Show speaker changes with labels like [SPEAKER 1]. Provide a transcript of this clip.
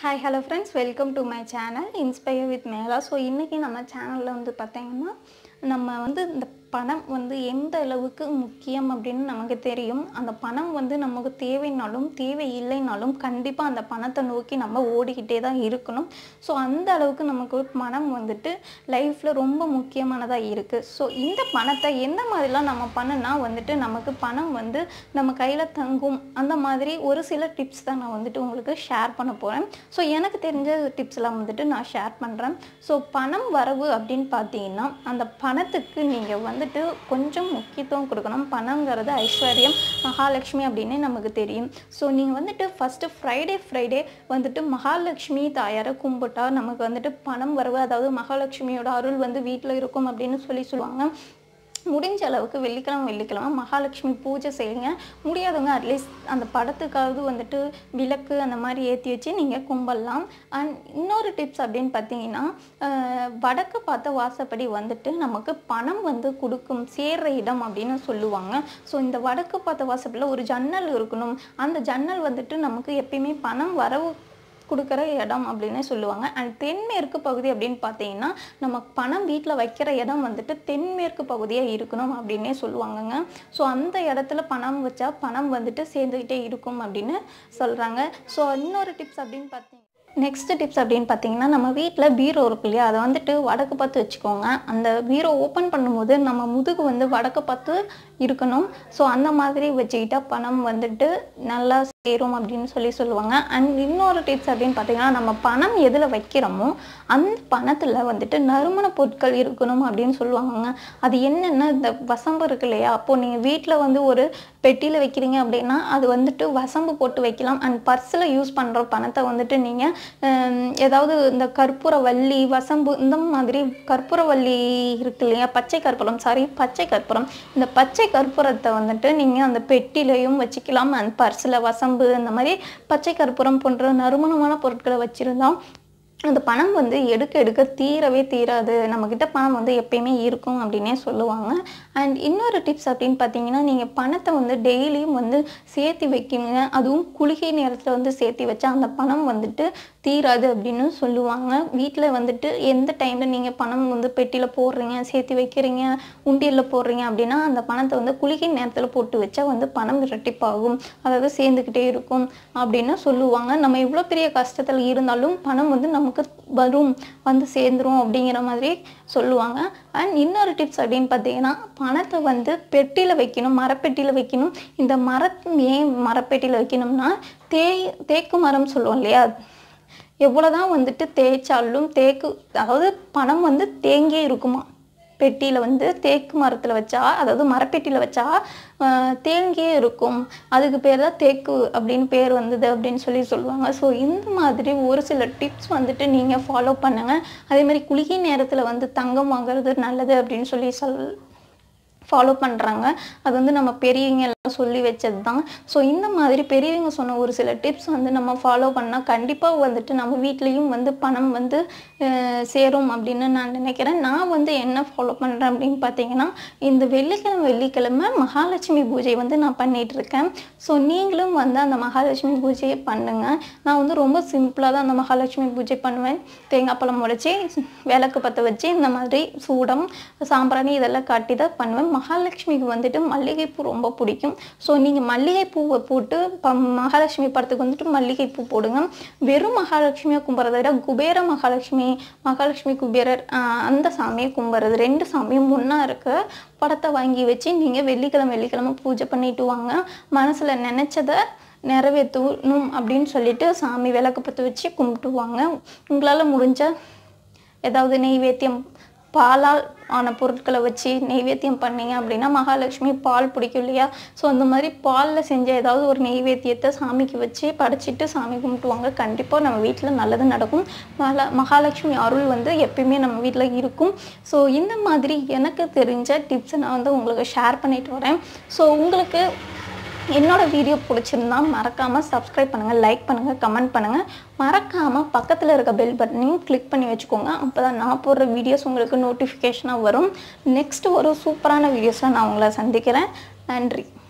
[SPEAKER 1] hi hello friends welcome to my channel inspire with மேலா so இன்றைக்கி நம்ம சேனலில் வந்து பார்த்தீங்கன்னா நம்ம வந்து இந்த பணம் வந்து எந்த அளவுக்கு முக்கியம் அப்படின்னு நமக்கு தெரியும் அந்த பணம் வந்து நமக்கு தேவைனாலும் தேவை இல்லைனாலும் கண்டிப்பாக அந்த பணத்தை நோக்கி நம்ம ஓடிக்கிட்டே தான் இருக்கணும் ஸோ அந்த அளவுக்கு நமக்கு பணம் வந்துட்டு லைஃப்பில் ரொம்ப முக்கியமானதாக இருக்குது ஸோ இந்த பணத்தை எந்த மாதிரிலாம் நம்ம பண்ணுனா வந்துட்டு நமக்கு பணம் வந்து நம்ம கையில் தங்கும் அந்த மாதிரி ஒரு சில டிப்ஸ் தான் நான் வந்துட்டு உங்களுக்கு ஷேர் பண்ண போகிறேன் ஸோ எனக்கு தெரிஞ்ச டிப்ஸ்லாம் வந்துட்டு நான் ஷேர் பண்ணுறேன் ஸோ பணம் வரவு அப்படின்னு பார்த்தீங்கன்னா அந்த பணத்துக்கு நீங்கள் வந்துட்டு கொஞ்சம் முக்கியத்துவம் கொடுக்கணும் பணங்கிறது ஐஸ்வர்யம் மகாலட்சுமி அப்படின்னு நமக்கு தெரியும் ஸோ நீங்கள் வந்துட்டு ஃபஸ்ட்டு ஃப்ரைடே ஃப்ரைடே வந்துட்டு மகாலட்சுமி தாயாரை கும்பிட்டா நமக்கு வந்துட்டு பணம் வரவு அதாவது மகாலட்சுமியோட அருள் வந்து வீட்டில் இருக்கும் அப்படின்னு சொல்லி சொல்லுவாங்க முடிஞ்ச அளவுக்கு வெள்ளிக்கிழமை வெள்ளிக்கிழமை மகாலட்சுமி பூஜை செய்யுங்க முடியாதவங்க அட்லீஸ்ட் அந்த படத்துக்காவது வந்துட்டு விளக்கு அந்த மாதிரி ஏற்றி வச்சு நீங்கள் கும்பிடலாம் அண்ட் இன்னொரு டிப்ஸ் அப்படின்னு பார்த்தீங்கன்னா அஹ், வடக்கு பார்த்த வாசப்படி வந்துட்டு நமக்கு பணம் வந்து கொடுக்கும் சேர்ற இடம் அப்படின்னு சொல்லுவாங்க ஸோ இந்த வடக்கு பார்த்த வாசப்படியில் ஒரு ஜன்னல் இருக்கணும் அந்த ஜன்னல் வந்துட்டு நமக்கு எப்பயுமே பணம் வரவு கொடுக்குற இடம் அப்படின்னு சொல்லுவாங்க அண்ட் தென்மேற்கு பகுதி அப்படின்னு பார்த்தீங்கன்னா நம்ம பணம் வீட்டில் வைக்கிற இடம் வந்துட்டு தென்மேற்கு பகுதியாக இருக்கணும் அப்படின்னே சொல்லுவாங்கங்க ஸோ அந்த இடத்துல பணம் வச்சா பணம் வந்துட்டு சேர்ந்துக்கிட்டே இருக்கும் அப்படின்னு சொல்கிறாங்க ஸோ இன்னொரு டிப்ஸ் அப்படின்னு பார்த்தீங்கன்னா நெக்ஸ்ட் டிப்ஸ் அப்படின்னு பார்த்தீங்கன்னா நம்ம வீட்டில் பீரோ இருக்கு இல்லையா அதை வந்துட்டு வடக்கு பார்த்து வச்சுக்கோங்க அந்த பீரோ ஓப்பன் பண்ணும்போது நம்ம முதுகு வந்து வடக்கு பார்த்து இருக்கணும் ஸோ அந்த மாதிரி வச்சுக்கிட்டா பணம் வந்துட்டு நல்லா சேரும் அப்படின்னு சொல்லி சொல்லுவாங்க அண்ட் இன்னொரு டிப்ஸ் அப்படின்னு பார்த்தீங்கன்னா நம்ம பணம் எதில் வைக்கிறோமோ அந்த பணத்தில் வந்துட்டு நறுமண பொருட்கள் இருக்கணும் அப்படின்னு சொல்லுவாங்கங்க அது என்னென்ன இந்த வசம்பு இருக்கு இல்லையா அப்போது நீங்கள் வீட்டில் வந்து ஒரு பெட்டியில் வைக்கிறீங்க அப்படின்னா அது வந்துட்டு வசம்பு போட்டு வைக்கலாம் அண்ட் பர்ஸில் யூஸ் பண்ணுற பணத்தை வந்துட்டு நீங்கள் ஏதாவது இந்த கற்பூரவல்லி வசம்பு இந்த மாதிரி கற்பூரவல்லி இருக்கு இல்லையா பச்சை கற்பூரம் சாரி பச்சை கற்பூரம் இந்த பச்சை கற்பூரத்தை வந்துட்டு நீங்கள் அந்த பெட்டிலையும் வச்சுக்கலாம் அந்த பர்ஸில் வசம்பு இந்த மாதிரி பச்சை கற்பூரம் போன்ற நறுமணமான பொருட்களை வச்சுருந்தா அந்த பணம் வந்து எடுக்க எடுக்க தீரவே தீராது நம்மக்கிட்ட பணம் வந்து எப்பயுமே இருக்கும் அப்படின்னே சொல்லுவாங்க அண்ட் இன்னொரு டிப்ஸ் அப்படின்னு பார்த்தீங்கன்னா நீங்கள் பணத்தை வந்து டெய்லியும் வந்து சேர்த்து வைக்கீங்க அதுவும் குளிகை நேரத்தில் வந்து சேர்த்து வச்சா அந்த பணம் வந்துட்டு தீராது அப்படின்னு சொல்லுவாங்க வீட்டில் வந்துட்டு எந்த டைமில் நீங்கள் பணம் வந்து பெட்டியில் போடுறீங்க சேர்த்து வைக்கிறீங்க உண்டியலில் போடுறீங்க அப்படின்னா அந்த பணத்தை வந்து குளிகை நேரத்தில் போட்டு வச்சா வந்து பணம் இரட்டிப்பாகும் அதாவது சேர்ந்துக்கிட்டே இருக்கும் அப்படின்னு சொல்லுவாங்க நம்ம எவ்வளோ பெரிய கஷ்டத்தில் இருந்தாலும் பணம் வந்து நமக்கு வரும் வந்து சேர்ந்துரும் அப்படிங்கிற மாதிரி சொல்லுவாங்க அண்ட் இன்னொரு டிப்ஸ் அப்படின்னு பார்த்தீங்கன்னா பணத்தை வந்து பெட்டியில் வைக்கணும் மரப்பெட்டியில் வைக்கணும் இந்த மரத்து ஏன் மரப்பெட்டியில் வைக்கணும்னா தே தேக்கு மரம் சொல்லுவோம் இல்லையா எவ்வளோதான் வந்துட்டு தேய்ச்சாலும் தேக்கு அதாவது பணம் வந்து தேங்கியே இருக்குமா பெட்டியில் வந்து தேக்கு மரத்தில் வச்சா அதாவது மரப்பெட்டியில் வச்சா ஆஹ், தேங்கியே இருக்கும் அதுக்கு பேர் தான் தேக்கு அப்படின்னு பேர் வந்தது அப்படின்னு சொல்லி சொல்லுவாங்க ஸோ இந்த மாதிரி ஒரு சில டிப்ஸ் வந்துட்டு நீங்கள் ஃபாலோ பண்ணுங்கள் அதே மாதிரி குளிகை நேரத்தில் வந்து தங்கம் வாங்குறது நல்லது அப்படின்னு சொல்லி சொல் ஃபாலோ பண்ணுறாங்க அது வந்து நம்ம பெரியவங்க எல்லாம் சொல்லி வச்சது தான் ஸோ இந்த மாதிரி பெரியவங்க சொன்ன ஒரு சில டிப்ஸ் வந்து நம்ம ஃபாலோ பண்ணால் கண்டிப்பாக வந்துட்டு நம்ம வீட்லேயும் வந்து பணம் வந்து அஹ், சேரும் அப்படின்னு நான் நினைக்கிறேன் நான் வந்து என்ன ஃபாலோ பண்ணுறேன் அப்படின்னு பார்த்தீங்கன்னா இந்த வெள்ளிக்கிழமை வெள்ளிக்கிழமை மகாலட்சுமி பூஜை வந்து நான் பண்ணிட்டு இருக்கேன் ஸோ நீங்களும் வந்து அந்த மகாலட்சுமி பூஜையை பண்ணுங்க நான் வந்து ரொம்ப சிம்பிளாக தான் அந்த மகாலட்சுமி பூஜை பண்ணுவேன் தேங்காய் பழம் உடைச்சி விளக்கு பற்ற வச்சு இந்த மாதிரி சூடம் சாம்பிராணி இதெல்லாம் காட்டி தான் பண்ணுவேன் மகாலட்சுமிக்கு வந்துட்டு மல்லிகைப்பூ ரொம்ப பிடிக்கும் ஸோ நீங்கள் மல்லிகைப்பூவை போட்டு ப மகாலட்சுமி படத்துக்கு வந்துட்டு மல்லிகைப்பூ போடுங்க வெறும் மகாலட்சுமியை கும்பிட்றத விட குபேர மகாலட்சுமி மகாலட்சுமி குபேரர் ஆஹ் அந்த சாமியை கும்பிட்றது ரெண்டு சாமியும் ஒன்றா இருக்க படத்தை வாங்கி வச்சு நீங்கள் வெள்ளிக்கிழமை வெள்ளிக்கிழமை பூஜை பண்ணிட்டு வாங்க மனசில் நினச்சதை நிறைவேற்றணும் அப்படின்னு சொல்லிட்டு சாமி விளக்கு பற்ற வச்சு கும்பிட்டுவாங்க உங்களால் முடிஞ்ச ஏதாவது நெய்வேத்தியம் பாலால் ஆன பொருட்களை வச்சு நெய்வேத்தியம் பண்ணீங்க அப்படின்னா மகாலட்சுமி பால் பிடிக்கும் இல்லையா ஸோ அந்த மாதிரி பாலில் செஞ்ச ஏதாவது ஒரு நெய்வேத்தியத்தை சாமிக்கு வச்சு படைச்சிட்டு சாமி கும்பிட்டுவாங்க கண்டிப்பாக நம்ம வீட்டில் நல்லது நடக்கும் மகா மகாலட்சுமி அருள் வந்து எப்பயுமே நம்ம வீட்டில் இருக்கும் ஸோ இந்த மாதிரி எனக்கு தெரிஞ்ச டிப்ஸை நான் வந்து உங்களுக்கு ஷேர் பண்ணிட்டு வரேன் ஸோ உங்களுக்கு என்னோட வீடியோ பிடிச்சிருந்தா மறக்காமல் சப்ஸ்கிரைப் பண்ணுங்கள் லைக் பண்ணுங்கள் கமெண்ட் பண்ணுங்கள் மறக்காமல் பக்கத்தில் இருக்க பெல் பட்டனையும் கிளிக் பண்ணி வச்சுக்கோங்க அப்போ தான் நான் போடுற வீடியோஸ் உங்களுக்கு நோட்டிஃபிகேஷனாக வரும் நெக்ஸ்ட் ஒரு சூப்பரான வீடியோஸில் நான் உங்களை சந்திக்கிறேன் நன்றி